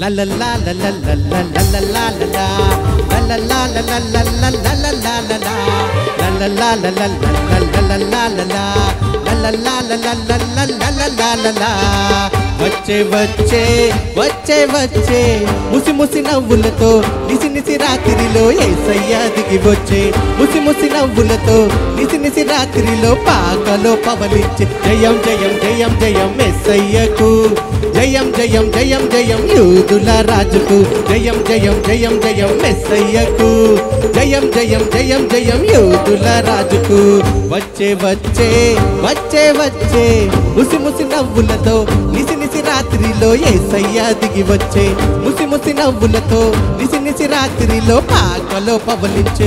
లల్లల్లా లల్లల్లల్లా లల్లల్లా లల్లా. లల్లల్లా లల్లల్లల్లా లల్లల్లా లల్లా. లల్లల్లా లల్లల్లల్లా లల్లల్లా లల్లా. లల్లల్లా లల్లల్లల్లా లల్లల్లా లల్లా. వచ్చే వచ్చే వచ్చే వచ్చే ముసి ముసి నవ్వులతో నిసి నిసి రాత్రిలో ఏసయ్య దిగి వచ్చే ముసి ముసి నవ్వులతో నిసి నిసి రాత్రిలో పాకలో పవలించే జయం జయం జయం జయం ఎస్సయ్యకు జయం జయం జయం జయం యూదుల రాజుకు జయం జయం జయం జయం మెస్సయ్యకు జయం జయం జయం జయం యూదుల రాజుకు వచ్చే వచ్చే వచ్చే వచ్చే ముసి ముసి నవ్వులతో నిసి నిసి రాత్రిలో ఏసయ్య దిగి వచ్చే ముసి ముసి నవ్వులతో నిసి నిసి రాత్రిలో పాకలో పవలించే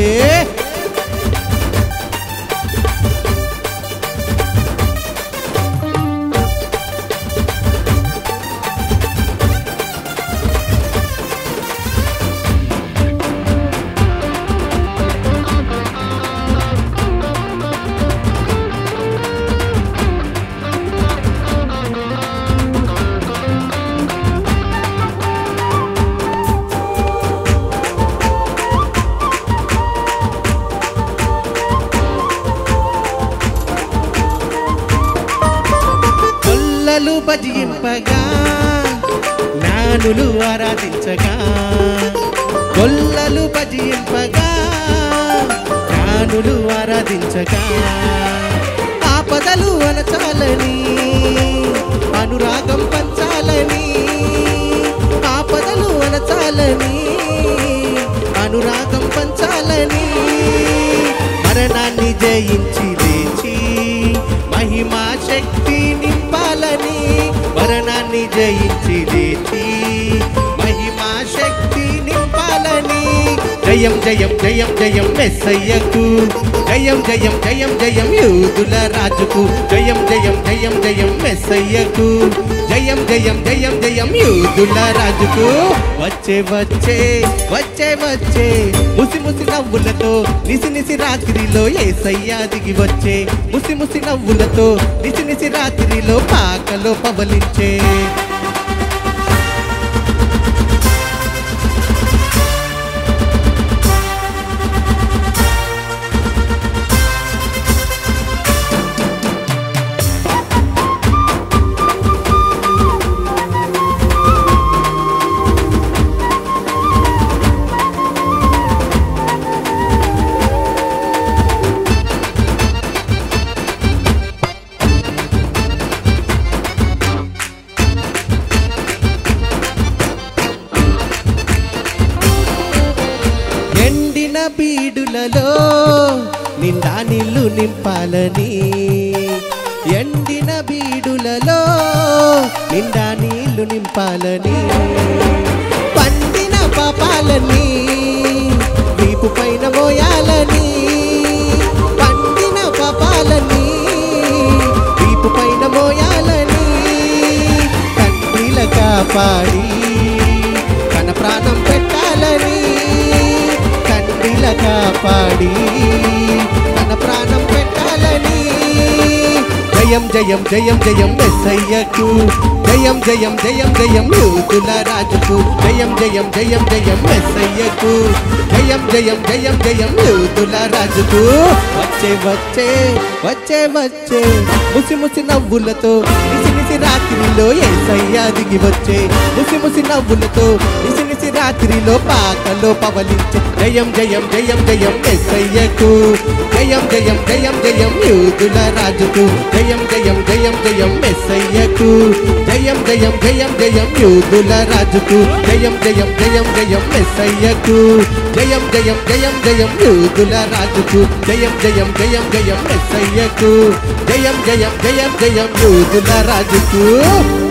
కొల్లలు భజింపగా జ్ఞానులు ఆరాధించగా కొల్లలు భజింపగా జ్ఞానులు ఆరాధించగా ఆపదలు అనచాలని అనురాగం పంచాలని ఆపదలు అనచాలని అనురాగం పంచాలని మరణాన్ని జయించి లేచి మహిమా శక్తి నింపాలని మరణాన్ని జయించి లేచి మహిమా శక్తి నింపాలని జయం జయం జయం జయం మెస్సయ్యకు జయం జయం జయం జయం యూదుల రాజుకు జయం జయం జయం జయం మెస్సయ్యకు జయం జయం జయం జయం యూదుల రాజుకు వచ్చే వచ్చే వచ్చే వచ్చే ముసి ముసి నవ్వులతో నిసి నిసి రాత్రిలో ఏసయ్యా దిగి వచ్చే ముసి ముసి నవ్వులతో నిసి నిసి రాత్రిలో పాకలో పవలించే ఎండిన బీడులలో నిండా నీళ్లు నింపాలని ఎండిన బీడులలో నిండా నీళ్లు నింపాలని పండిన పాపాలని వీపు పైన మోయాలని పండిన పాపాలని వీపు పైన మోయాలని తండ్రిల కాపాడి తన ప్రాణం పెట్టాలని తండ్రిల కాపాడి తన ప్రాణం పెట్టాలని జయం జయం జయం జయం మెస్సయ్యకు జయం జయం జయం జయం యూదుల రాజుకు జయం జయం జయం జయం మెస్సయ్యకు జయం జయం జయం జయం యూదుల రాజుకు వచ్చే వచ్చే వచ్చే వచ్చే ముసి ముసి నవ్వులతో నిసి నిసి రాత్రిలో ఏసయ్యా దిగి వచ్చే ముసి ముసి నవ్వులతో నిసి నిసి రాత్రిలో పాకలో పవలించే జయం జయం జయం జయం ఎస్సయ్యకు జయం జయం జయం జయం యూదుల రాజుకు జయం జయం జయం జయం ఎస్సయ్యకు జయం జయం జయం జయం యూదుల రాజుకు జయం జయం జయం జయం ఎస్సయ్యకు జయం జయం జయం జయం యూదుల రాజుకు జయం జయం జయం జయం ఎస్సయ్యకు జయం జయం జయం జయం యూదుల రాజుకు